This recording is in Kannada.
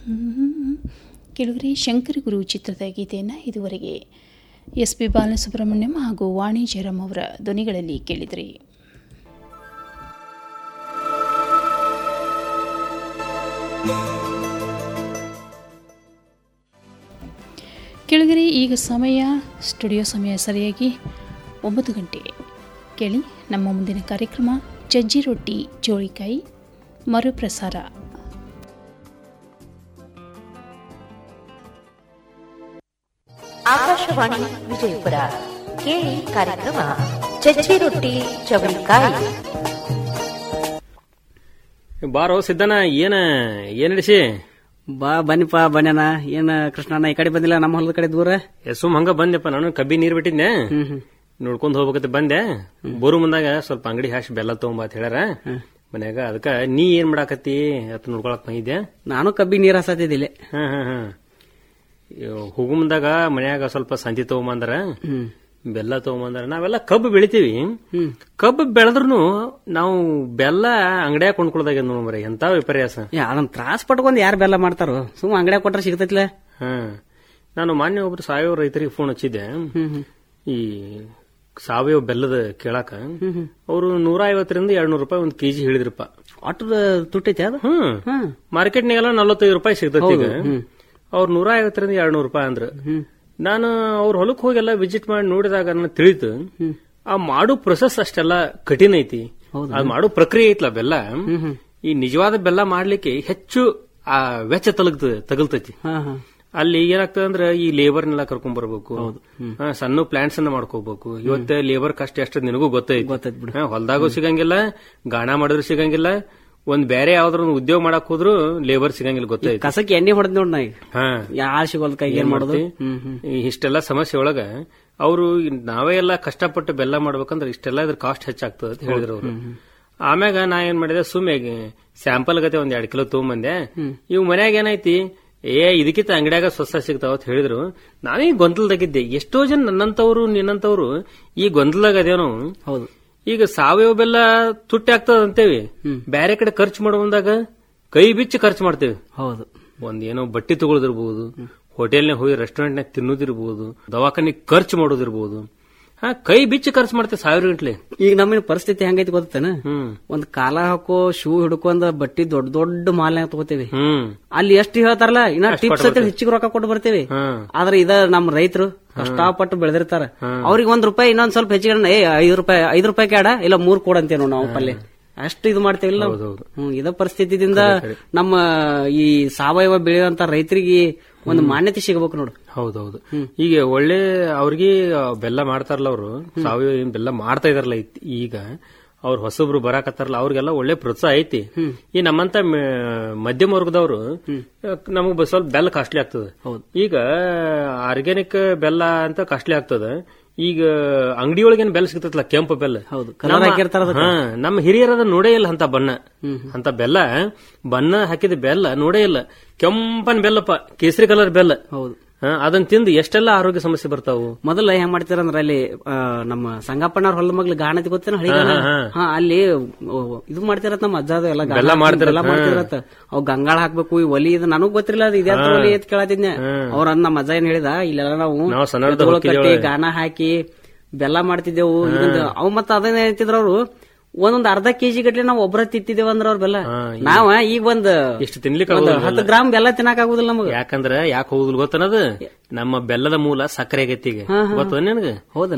ಕೆಳಗರೆ ಶಂಕರ ಗುರು ಚಿತ್ರದ ಗೀತೆಯನ್ನು ಇದುವರೆಗೆ ಎಸ್ ಪಿ ಬಾಲಸುಬ್ರಹ್ಮಣ್ಯಂ ಹಾಗೂ ವಾಣಿ ಜಯರಾಮ್ ಅವರ ಧ್ವನಿಗಳಲ್ಲಿ ಕೇಳಿದ್ರಿ ಕೆಳಗರೆ ಈಗ ಸಮಯ ಸ್ಟುಡಿಯೋ ಸಮಯ ಸರಿಯಾಗಿ ಒಂಬತ್ತು ಗಂಟೆ ಕೇಳಿ ನಮ್ಮ ಮುಂದಿನ ಕಾರ್ಯಕ್ರಮ ಚಜ್ಜಿ ರೊಟ್ಟಿ ಜೋಳಿಕಾಯಿ ಮರುಪ್ರಸಾರ ಆಕಾಶವಾಣಿ ವಿಜಯಪುರ ಕೇಳಿ ಕಾರ್ಯಕ್ರಮ ಚಚ್ಚಿ ರೊಟ್ಟಿ ಚವಳಿಕಾಯಿ ಬಾರೋ ಸಿದ್ದನ ಏನ ಏನ್ ನಡೆಸಿ ಬಾ ಬನ್ನಿಪ್ಪ ಬನ್ಯನ ಏನ್ ಕೃಷ್ಣಣ್ಣ ಈ ಕಡೆ ಬಂದಿಲ್ಲ ನಮ್ಮ ಹೊಲದ ಕಡೆ ದೂರ ಸುಮ್ ಹಂಗ ಬಂದೆಪ್ಪ ನಾನು ಕಬ್ಬಿ ನೀರ್ ಬಿಟ್ಟಿದ್ನೆ ಹ್ಮ್ ಹ್ಮ್ ನೋಡ್ಕೊಂಡ್ ಹೋಗ್ಬೇಕಂತ ಬಂದೆ ಬರು ಮುಂದಾಗ ಸ್ವಲ್ಪ ಅಂಗಡಿ ಹಾಶ್ ಬೆಲ್ಲ ತಗೊಂಬ ಅಂತ ಹೇಳ್ಯಾರ ಮನ್ಯಾಗ ಅದಕ್ಕ ನೀ ಏನ್ ಮಾಡಾಕತ್ತಿ ಅತ್ ನೋಡ್ಕೊಳಕ್ ಬಂದಿದ್ದೆ ನಾನು ಕಬ್ಬಿ ನೀರ್ ಹಸತಿದ್ದಿಲ್ಲ ಹಾ ಹಾ ಹಾ ಹೋಗು ಮುಂದಾಗ ಮನ್ಯಾಗ ಸ್ವಲ್ಪ ಸಂತಿ ತಗೊಂಬಂದ್ರ ಹ್ಮ್ ಬೆಲ್ಲ ತಗೊಂಬಂದ್ರ ನಾವೆಲ್ಲ ಕಬ್ಬು ಬೆಳಿತೀವಿ ಹ್ಮ್ ಕಬ್ಬು ಬೆಳೆದ್ರು ನಾವು ಬೆಲ್ಲ ಅಂಗಡಿಯಾಗ ಕೊಂಡ್ಕೊಳ್ದಾಗ ನೋಡ್ರಿ ಎಂತ ವಿಪರ್ಯಾಸ ಯಾ ಅದನ್ನ ತ್ರಾಸ್ ಪಟ್ಕೊಂಡ್ ಯಾರು ಬೆಲ್ಲ ಮಾಡ್ತಾರೋ ಸುಮ್ ಅಂಗಡಿಯಾಗ ಕೊಟ್ರೆ ಸಿಗ್ತೈತ್ಲ ಹಾ ನಾನು ಮಾನ್ಯ ಒಬ್ರು ಸಾವಯವ ರೈತರಿಗೆ ಫೋನ್ ಹಚ್ಚಿದ್ದೆ ಹ್ಮ್ ಹ್ಮ್ ಈ ಸಾವಯವ ಬೆಲ್ಲದ ಕೇಳಾಕ ಅವರು ನೂರ ಐವತ್ತರಿಂದ ಎರಡ್ ನೂರು ರೂಪಾಯಿ ಒಂದ್ ಕೆಜಿ ಹೇಳಿದ್ರಪ್ಪ ಒಟ್ಟು ತುಟ್ಟೈತಿ ಅದು ಹ್ಮ್ ಹ್ಮ್ ಮಾರ್ಕೆಟ್ನಾಗೆಲ್ಲ ನಲವತ್ತೈದು ರೂಪಾಯಿ ಸಿಗ್ತೈತಿ ಈಗ ಅವ್ರು ನೂರ ಐವತ್ತರಿಂದ ಎರಡ್ ನೂರು ರೂಪಾಯಿ ಅಂದ್ರ ಹ್ಮ್ ನಾನು ಅವ್ರ ಹೊಲಕ್ ಹೋಗೆಲ್ಲ ವಿಸಿಟ್ ಮಾಡಿ ನೋಡಿದಾಗ ನನಗೆ ತಿಳಿತು ಆ ಮಾಡೋ ಪ್ರೊಸೆಸ್ ಅಷ್ಟೆಲ್ಲ ಕಠಿಣ ಐತಿ ಅದ್ ಮಾಡೋ ಪ್ರಕ್ರಿಯೆ ಐತ್ಲ ಬೆಲ್ಲ ಈ ನಿಜವಾದ ಬೆಲ್ಲ ಮಾಡ್ಲಿಕ್ಕೆ ಹೆಚ್ಚು ಆ ವೆಚ್ಚ ತಲಗ್ತದೆ ತಗಲ್ತೈತಿ ಹಾ ಹಾ ಅಲ್ಲಿ ಏನಾಗ್ತದೆ ಅಂದ್ರೆ ಈ ಲೇಬರ್ನೆಲ್ಲ ಕರ್ಕೊಂಡ್ ಬರ್ಬೇಕು ಹಾ, ಸಣ್ಣ ಪ್ಲಾಂಟ್ಸ್ ಅನ್ನ ಮಾಡ್ಕೋಬೇಕು ಇವತ್ತ ಲೇಬರ್ ಕಷ್ಟ ಎಷ್ಟು ನಿನಗೂ ಗೊತ್ತೈತಿ ಗೊತ್ತೈತ್ ಬಿಡು. ಹಾ, ಹೊಲ್ದಾಗೂ ಸಿಗಂಗಿಲ್ಲ ಗಾಣ ಮಾಡಿದ್ರು ಸಿಗಂಗಿಲ್ಲ ಒಂದ್ ಬೇರೆ ಯಾವ್ದಾರ ಒಂದ್ ಉದ್ಯೋಗ ಮಾಡಕ್ ಹೋದ್ರು ಲೇಬರ್ ಸಿಗಂಗಿಲ್ಲ ಗೊತ್ತೈತಿ ಕಸಕ್ಕೆ ಎಣ್ಣೆ ಹೊಡೆದ್ ನೋಡ್ ನಾ ಈಗ ಹಾ ಯಾರು ಸಿಗೋಲ್ ಕೈ ಏನ್ ಮಾಡೋದು ಮಾಡ್ತಿ? ಹ್ಮ್ ಹ್ಮ್ ಈ ಇಷ್ಟೆಲ್ಲ ಸಮಸ್ಯೆ ಒಳಗ ಅವರು ನಾವೇ ಎಲ್ಲ ಕಷ್ಟಪಟ್ಟು ಬೆಲ್ಲ ಮಾಡ್ಬೇಕಂದ್ರೆ ಇಷ್ಟೆಲ್ಲ ಇದ್ರ ಕಾಸ್ಟ್ ಹೆಚ್ಚಾಗ್ತದೆ ಅಂತ ಹೇಳಿದ್ರು ಅವರು ಆಮ್ಯಾಗ ನಾ ಏನ್ ಮಾಡಿದೆ ಸುಮ್ಮನೆ ಸ್ಯಾಂಪಲ್ ಗತೆ ಒಂದ್ ಎರಡ್ ಕಿಲೋ ತಗೊಂಬಂದೆ ಇವ್ ಮನ್ಯಾಗ ಏನೈತಿ ಏ ಇದಕ್ಕಿಂತ ಅಂಗಡ್ಯಾಗ ಸ್ವಸ್ಥ ಸಿಗ್ತಾವ ಅಂತ ಹೇಳಿದ್ರು ನಾನೇ ಗೊಂದಲದಾಗಿದ್ದೆ ಎಷ್ಟೋ ಜನ ನನ್ನಂತವ್ರು ನಿನ್ನಂತವ್ರು ಈ ಗೊಂದಲದಾಗ ಅದೇವ್ ನಾವು ಹೌದು ಈಗ ಸಾವಯವ ಬೆಲ್ಲ ತುಟ್ಟಿ ಆಗ್ತದ ಅಂತೇವಿ ಬ್ಯಾರೆ ಕಡೆ ಖರ್ಚು ಮಾಡುವಂದಾಗ ಕೈ ಬಿಚ್ಚಿ ಖರ್ಚು ಮಾಡ್ತೇವೆ ಹೌದು ಒಂದ್ ಏನೋ ಬಟ್ಟೆ ತಗೊಳ್ಳೋದಿರ್ಬೋದು ಹೋಟೆಲ್ನಾಗ ಹೋಗಿ ರೆಸ್ಟೋರೆಂಟ್ನಾಗ ತಿನ್ನೋದಿರ್ಬೋದು ದವಾಖಾನೆ ಖರ್ಚು ಮಾಡೋದಿರ್ಬೋದು ಹಾ ಕೈ ಬಿಚ್ಚಿ ಖರ್ಚು ಮಾಡ್ತೇವೆ ಸಾವಿರ ಗಂಟ್ಲೆ ಈಗ ನಮ್ಮಿನ ಪರಿಸ್ಥಿತಿ ಹೆಂಗೈತಿ ಗೊತ್ತೇನ ಹ್ಮ್ ಒಂದ್ ಕಾಲ ಹಾಕೋ ಶೂ ಹಿಡ್ಕೊಂಡ್ ಬಟ್ಟಿ ದೊಡ್ಡ ದೊಡ್ಡ ಮಾಲ್ನಾಗ ತಗೋತೇವಿ ಹ್ಮ್ ಅಲ್ಲಿ ಎಷ್ಟು ಹೇಳ್ತಾರಲ್ಲ ಇನ್ನ ಟಿಪ್ಸ್ ಅಂತ ಹೆಚ್ಚಿಗೆ ರೊಕ್ಕ ಕೊಟ್ಟು ಬರ್ತೇವೆ ಹ್ಮ್ ಆದ್ರೆ ಇದ ನಮ್ ರೈತರು ಕಷ್ಟಪಟ್ಟು ಬೆಳೆದಿರ್ತಾರ ಅವ್ರಿಗೆ ಒಂದ್ ರೂಪಾಯಿ ಇನ್ನೊಂದ್ ಸ್ವಲ್ಪ ಹೆಚ್ಚಿಗೆ ಏ ಐದು ರೂಪಾಯಿ ಐದು ರೂಪಾಯಿ ಕ್ಯಾಡ ಇಲ್ಲ ಮೂರ್ ಕೊಡಂತೇವ್ ನಾವು ಪಲ್ಲೆ ಅಷ್ಟು ಇದು ಮಾಡ್ತೇವಿಲ್ಲ ನಾವು. ಹೌದೌದು. ಹ್ಮ್ ಇದ ಪರಿಸ್ಥಿತಿದಿಂದ ನಮ್ಮ ಈ ಸಾವಯವ ಬೆಳೆಯುವಂತ ರೈತರಿಗೆ ಒಂದು ಮಾನ್ಯತೆ ಸಿಗಬೇಕು ನೋಡು ಹೌದೌದು ಈಗ ಒಳ್ಳೆ ಅವ್ರಿಗೆ ಬೆಲ್ಲ ಮಾಡ್ತಾರಲ್ಲ ಅವರು ಸಾವಯವ ಏನ್ ಬೆಲ್ಲ ಮಾಡ್ತಾ ಇದಾರಲ್ಲ ಇತ್- ಈಗ ಅವ್ರ ಹೊಸಬ್ರು ಬರಾಕತ್ತಾರಲ್ಲ ಅವ್ರಿಗೆಲ್ಲ ಒಳ್ಳೆ ಪ್ರೋತ್ಸಾಹ ಐತಿ ಈ ನಮ್ಮಂತ ಮ- ಮಧ್ಯಮ ವರ್ಗದವರು ನಮಗ್ ಸ್ವಲ್ಪ ಬೆಲ್ಲ ಕಾಸ್ಟ್ಲಿ ಆಗ್ತದೆ ಈಗ ಆರ್ಗ್ಯಾನಿಕ್ ಬೆಲ್ಲ ಅಂತ ಕಾಸ್ಟ್ಲಿ ಆಗ್ತದೆ ಈಗ ಅಂಗಡಿ ಒಳಗೇನ್ ಬೆಲ್ಲ ಸಿಗ್ತೈತಲ್ಲ ಕೆಂಪು ಬೆಲ್ಲ ಹೌದು. ಕಲರ್ ನಮ್ಮ- ಹಾಕಿರ್ತಾರ ಅದಕ್ಕೆ. ಹಾ, ನಮ್ಮ ಹಿರಿಯರ ಅದನ್ನ ನೋಡೇ ಇಲ್ಲ ಅಂತ ಬಣ್ಣ ಅಂತ ಬೆಲ್ಲ ಬಣ್ಣ ಹಾಕಿದ ಬೆಲ್ಲ ನೋಡೇ ಇಲ್ಲ ಕೆಂಪನ್ ಬೆಲ್ಲಪ್ಪ ಕೇಸರಿ ಕಲರ್ ಬೆಲ್ಲ ಹೌದು ಹಾ, ಅದನ್ನ ತಿಂದು ಎಷ್ಟೆಲ್ಲ ಆರೋಗ್ಯ ಸಮಸ್ಯೆ ಬರ್ತಾವು ಮೊದಲ ಹೆಂಗ್ ಮಾಡ್ತಾರಂದ್ರ ಅಲ್ಲಿ ಆ, ನಮ್ಮ ಸಂಗಪ್ಪಣ್ಣವ್ರ ಹೊಲ ಮಗ್ಲು ಗಾಣತಿ ಗೊತ್ತೇನ ಹಳಿಗಾಣ ಹಾ ಅಲ್ಲಿ ಓ, ಇದು ಮಾಡ್ತಿರತ್ ನಮ್ಮ ಅಜ್ಜಾದ ಎಲ್ಲ ಗಾಣ ಬೆಲ್ಲ ಹಾಕಿ ಮಾಡ್ತಿರತ್, ಬೆಲ್ಲ ಮಾಡ್ತಿರತ್ತ ಅವ್ ಗಂಗಾಳ ಹಾಕ್ಬೇಕು ಈ ಒಲಿ ಇದು ನನಗ್ ಗೊತ್ತಿರಲಿಲ್ಲ ಅದು ಇದ್ಯಾವ ಒಲಿ ಅಂತ ಕೇಳತಿದ್ನೆ ಅವ್ರ ನಮ್ಮ ಅಜ್ಜ ಏನ್ ಹೇಳಿದ ಇಲ್ಲೆಲ್ಲ ನಾವು ನಾವು ಸಣ್ಣವ್ರದ್ದು ಎತ್ತುಗಳು ಹೋಗ್ತಿದ್ದೇವೆ. ಕಟ್ಟಿ ಗಾಣ ಹಾಕಿ ಬೆಲ್ಲ ಮಾಡ್ತಿದ್ದೆವು ಇದೊಂದು ಅವ್ ಮತ್ತ ಅದನ್ನ ಹೇಳ್ತಿದ್ರ ಅವ್ರು ಒಂದೊಂದ್ ಅರ್ಧ ಕೆಜಿ ಗಟ್ಲೆ ನಾವು ಒಬ್ರ ತಿಂತಿದ್ದೇವ ಅಂದ್ರ ಅವ್ರ ಬೆಲ್ಲ ನಾವ ಈಗ ಒಂದ್ ಇಷ್ಟು ತಿನ್ಲಿಕ್ಕೆ ಒಂದ್ ಆಗೋದಿಲ್ಲ. ಹತ್ತು ಗ್ರಾಮ್ ಬೆಲ್ಲ ತಿನ್ನಕ್ ಆಗುದಿಲ್ಲ ನಮಗ ಯಾಕಂದ್ರ ಯಾಕೆ ಹೋಗುದಿಲ್ಲ ಗೊತ್ತನದು ನಮ್ಮ ಬೆಲ್ಲದ ಮೂಲ ಸಕ್ಕರೆ ಆಗೈತಿ ಈಗ ಗೊತ್ತದ ನಿನಗೆ ಹೌದಾ